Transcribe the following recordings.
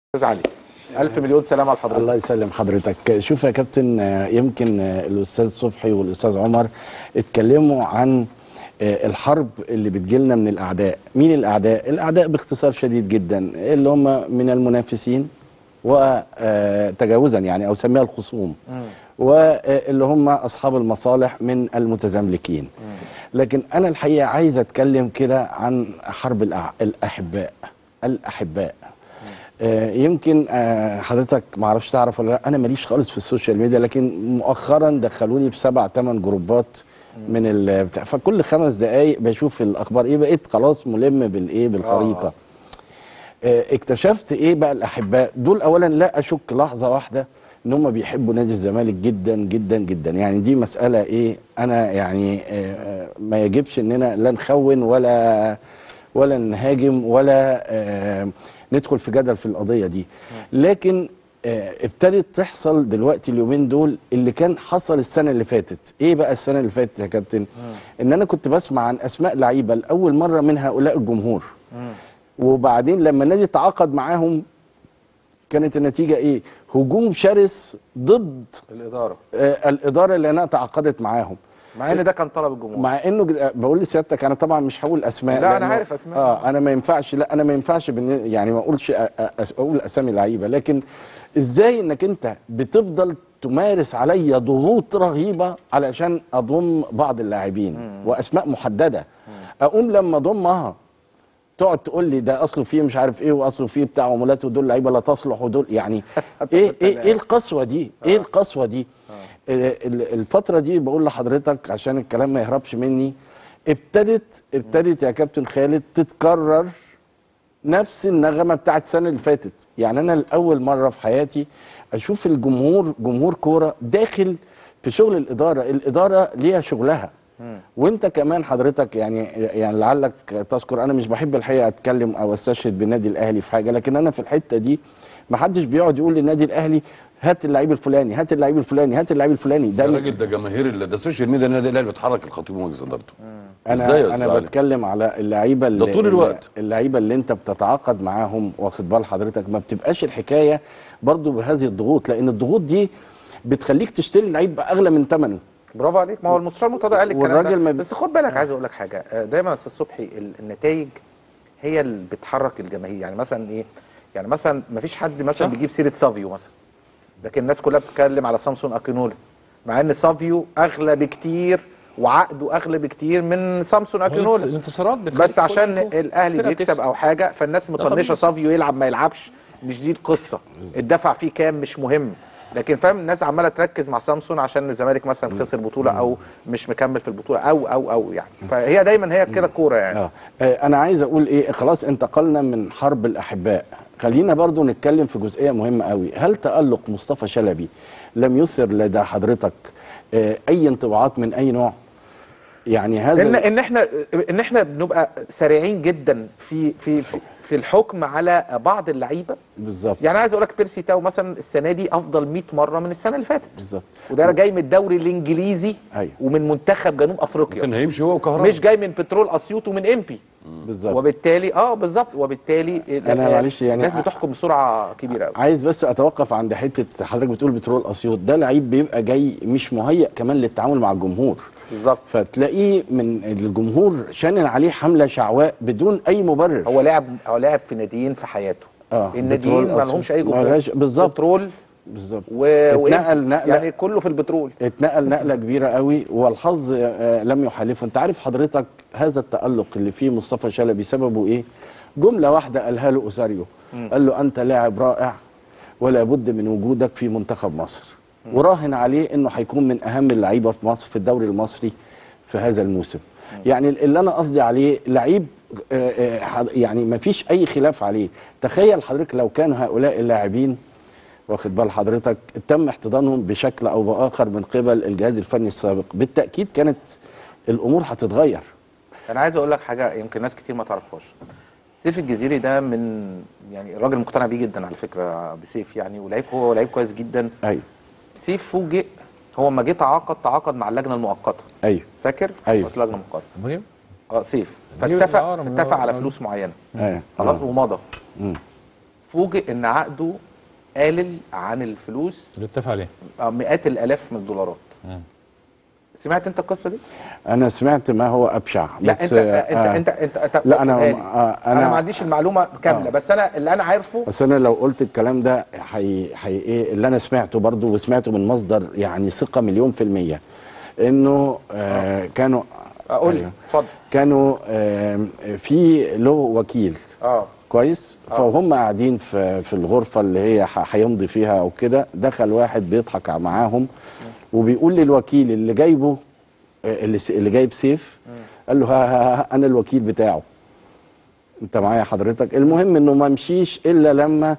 استاذ علي الف مليون سلام على حضرتك الله يسلم حضرتك شوف يا كابتن آه، يمكن آه، الاستاذ صبحي والاستاذ عمر اتكلموا عن آه، الحرب اللي بتجيلنا من الاعداء مين الاعداء الاعداء باختصار شديد جدا اللي هم من المنافسين وتجاوزا يعني او سميها الخصوم واللي هم اصحاب المصالح من المتزملكين لكن انا الحقيقه عايز اتكلم كده عن حرب الأع- الاحباء الاحباء آه، يمكن آه، حضرتك ما اعرفش تعرف ولا لا انا ماليش خالص في السوشيال ميديا لكن مؤخرا دخلوني في سبع ثمان جروبات من ال بتاع فكل خمس دقائق بشوف الاخبار ايه بقيت خلاص ملم بالايه بالخريطه آه، اكتشفت ايه بقى الاحباء دول اولا لا اشك لحظه واحده ان هم بيحبوا نادي الزمالك جدا جدا جدا يعني دي مساله ايه انا يعني آه، آه، ما يجبش اننا لا نخون ولا ولا نهاجم ولا آه، ندخل في جدل في القضيه دي لكن آه، ابتدت تحصل دلوقتي اليومين دول اللي كان حصل السنه اللي فاتت ايه بقى السنه اللي فاتت يا كابتن ان انا كنت بسمع عن اسماء لعيبه لاول مره من هؤلاء الجمهور وبعدين لما النادي تعاقد معاهم كانت النتيجه ايه هجوم شرس ضد الاداره آه، الاداره اللي انا تعاقدت معاهم مع ان ده كان طلب الجمهور مع انه جد- بقول لسيادتك انا طبعا مش هقول اسماء لا، أنا لأنه- عارف أسماء. اه انا ما ينفعش لا انا ما ينفعش بالن- يعني ما اقولش أ- أ- اقول اسامي لعيبه لكن ازاي انك انت بتفضل تمارس عليا ضغوط رهيبه علشان اضم بعض اللاعبين واسماء محدده اقوم لما اضمها تقعد تقول لي ده اصله فيه مش عارف ايه واصله فيه بتاع عمولات ودول لعيبه لا تصلح ودول يعني ايه ايه ايه القسوه دي؟ ايه القسوه دي؟ ال- ال- الفتره دي بقول لحضرتك عشان الكلام ما يهربش مني ابتدت ابتدت يا كابتن خالد تتكرر نفس النغمه بتاعت السنه اللي فاتت يعني انا لاول مره في حياتي اشوف الجمهور جمهور كوره داخل في شغل الاداره الاداره ليها شغلها وانت كمان حضرتك يعني يعني لعلك تذكر انا مش بحب الحقيقه اتكلم او استشهد بالنادي الاهلي في حاجه لكن انا في الحته دي ما حدش بيقعد يقول للنادي الاهلي هات اللعيب الفلاني هات اللعيب الفلاني هات اللعيب الفلاني يا ده راجل ده جماهير ال- ده السوشيال ميديا النادي الاهلي بتحرك الخطيب ومجلس ادارته انا إزاي يا انا أستاذ علي؟ بتكلم على اللعيبه اللي ده طول الوقت. اللعيبه اللي انت بتتعاقد معاهم واخد بال حضرتك ما بتبقاش الحكايه برضو بهذه الضغوط لان الضغوط دي بتخليك تشتري اللعيب باغلى من ثمنه برافو عليك ما هو المستشار مرتضى قال الكلام والراجل ده ما- بس خد بالك عايز اقول لك حاجه آه، دايما يا استاذ صبحي ال- النتائج هي اللي بتحرك الجماهير يعني مثلا ايه يعني مثلا ما فيش حد مثلا صح. بيجيب سيره سافيو مثلا لكن الناس كلها بتتكلم على سامسون اكينولا مع ان سافيو اغلى بكتير وعقده اغلى بكتير من سامسون اكينولا الانتصارات بتخلي بس عشان كل الاهلي فرقة بيكسب تكسب. او حاجه فالناس مطنشه طبيعي. سافيو يلعب ما يلعبش مش دي القصه الدفع فيه كام مش مهم لكن فاهم الناس عماله تركز مع سامسون عشان الزمالك مثلا خسر بطوله او مش مكمل في البطوله او او او يعني فهي دايما هي كده كوره يعني اه آه، انا عايز اقول ايه خلاص انتقلنا من حرب الاحباء خلينا برضو نتكلم في جزئيه مهمه قوي هل تالق مصطفى شلبي لم يثر لدى حضرتك آه، اي انطباعات من اي نوع يعني هذا ان ان احنا ان احنا بنبقى سريعين جدا في في في, في الحكم على بعض اللعيبه بالظبط يعني عايز اقول لك بيرسي تاو مثلا السنه دي افضل 100 مره من السنه اللي فاتت بالظبط وده جاي من الدوري الانجليزي أيوة. ومن منتخب جنوب افريقيا كان هيمشي هو وكهرباء مش جاي من بترول اسيوط ومن امبي بالظبط وبالتالي اه بالظبط وبالتالي أنا معلش يعني الناس بتحكم بسرعه كبيره قوي عايز بس اتوقف عند حته حضرتك بتقول بترول اسيوط ده لعيب بيبقى جاي مش مهيأ كمان للتعامل مع الجمهور بالظبط فتلاقيه من الجمهور شانن عليه حمله شعواء بدون اي مبرر هو لاعب هو لاعب في ناديين في حياته اه الناديين بترول ما أسيوط. لهمش اي ما جمهور لهاش- بالظبط بترول بالظبط و... اتنقل وإيه؟ نقلة يعني كله في البترول اتنقل نقله كبيره قوي والحظ آه، لم يحالفه انت عارف حضرتك هذا التالق اللي فيه مصطفى شلبي سببه ايه جمله واحده قالها له اوساريو قال له انت لاعب رائع ولا بد من وجودك في منتخب مصر وراهن عليه انه هيكون من اهم اللعيبه في مصر في الدوري المصري في هذا الموسم يعني اللي انا قصدي عليه لعيب آه، آه، حض- يعني ما فيش اي خلاف عليه تخيل حضرتك لو كان هؤلاء اللاعبين واخد بال حضرتك تم احتضانهم بشكل او باخر من قبل الجهاز الفني السابق بالتاكيد كانت الامور هتتغير انا عايز اقول لك حاجه يمكن ناس كتير ما تعرفهاش سيف الجزيري ده من يعني راجل مقتنع بيه جدا على فكره بسيف يعني ولعيب هو لعيب كويس جدا ايوه سيف فوجئ هو لما جه تعاقد تعاقد مع اللجنه المؤقته ايوه فاكر؟ أيوه. كانت لجنه مؤقته مهم اه سيف أيوه، فاتفق آه، أنا- اتفق على آه. فلوس معينه ايوه خلاص آه. ومضى مم. فوجئ ان عقده قالل عن الفلوس اللي اتفق عليه آه، مئات الالاف من الدولارات مم. سمعت انت القصه دي؟ انا سمعت ما هو ابشع لا بس انت آه، انت انت انت, انت لا، أنا- قولها لي. آه، انا, أنا- ما عنديش المعلومه كامله آه. بس انا اللي انا عارفه بس انا لو قلت الكلام ده حي... حي... ايه اللي انا سمعته برضو وسمعته من مصدر يعني ثقه مليون في الميه انه آه كانوا اقول لي أيوه. اتفضل كانوا آه في له وكيل اه كويس فهم قاعدين في في الغرفه اللي هي ح- هيمضي فيها او كده دخل واحد بيضحك معاهم وبيقول للوكيل اللي جايبه آه، اللي س- اللي جايب سيف قال له ها ها ها انا الوكيل بتاعه انت معايا حضرتك المهم انه ما مشيش الا لما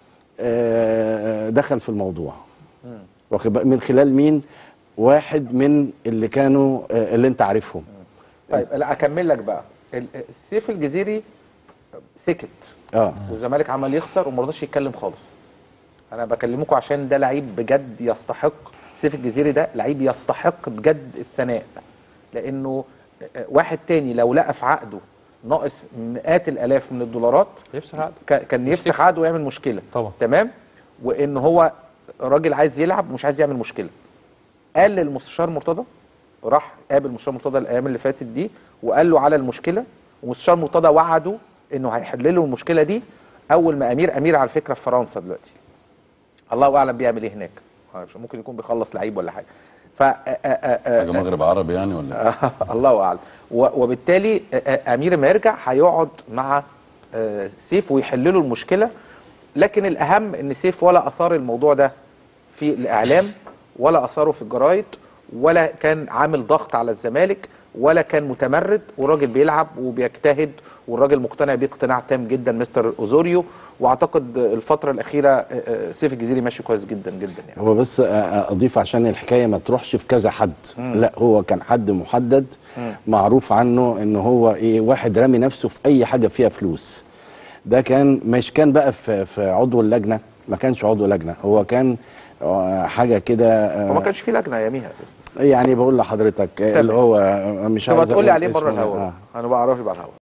آه، دخل في الموضوع واخد بالك؟ من خلال مين واحد من اللي كانوا آه، اللي انت عارفهم طيب لا اكمل لك بقى ال- السيف الجزيري سكت اه والزمالك عمال يخسر وما رضاش يتكلم خالص انا بكلمكم عشان ده لعيب بجد يستحق سيف الجزيري ده لعيب يستحق بجد الثناء لانه واحد تاني لو لقى في عقده ناقص مئات الالاف من الدولارات يفسخ عقده كا- كان يفسخ يشتكي. عقده ويعمل مشكله طبعا. تمام وان هو راجل عايز يلعب ومش عايز يعمل مشكله قال للمستشار مرتضى راح قابل المستشار مرتضى الايام اللي فاتت دي وقال له على المشكله ومستشار مرتضى وعده انه هيحل له المشكله دي اول ما امير امير على فكره في فرنسا دلوقتي الله اعلم بيعمل ايه هناك معرفش، ممكن يكون بيخلص لعيب ولا حاجه ف آ- آ- آ- حاجه مغرب عربي يعني ولا الله اعلم و- وبالتالي آ- آ- امير ما يرجع هيقعد مع آه، سيف ويحل له المشكله لكن الاهم ان سيف ولا اثار الموضوع ده في الاعلام ولا اثاره في الجرايد ولا كان عامل ضغط على الزمالك ولا كان متمرد والراجل بيلعب وبيجتهد والراجل مقتنع بيه اقتناع تام جدا مستر اوزوريو واعتقد الفتره الاخيره آه، آه، سيف الجزيري ماشي كويس جدا جدا يعني هو بس أ- أ- اضيف عشان الحكايه ما تروحش في كذا حد لا هو كان حد محدد معروف عنه ان هو ايه واحد رامي نفسه في اي حاجه فيها فلوس ده كان مش كان بقى في في عضو اللجنه ما كانش عضو لجنه هو كان آه، حاجه كده آه، هو ما كانش في لجنه اياميها اساسا يعني بقول لحضرتك آه، اللي هو آه، مش تبقى عايز تقول لي أقول عليه بره اسمه، الهواء آه. انا بعرفه بقى الهواء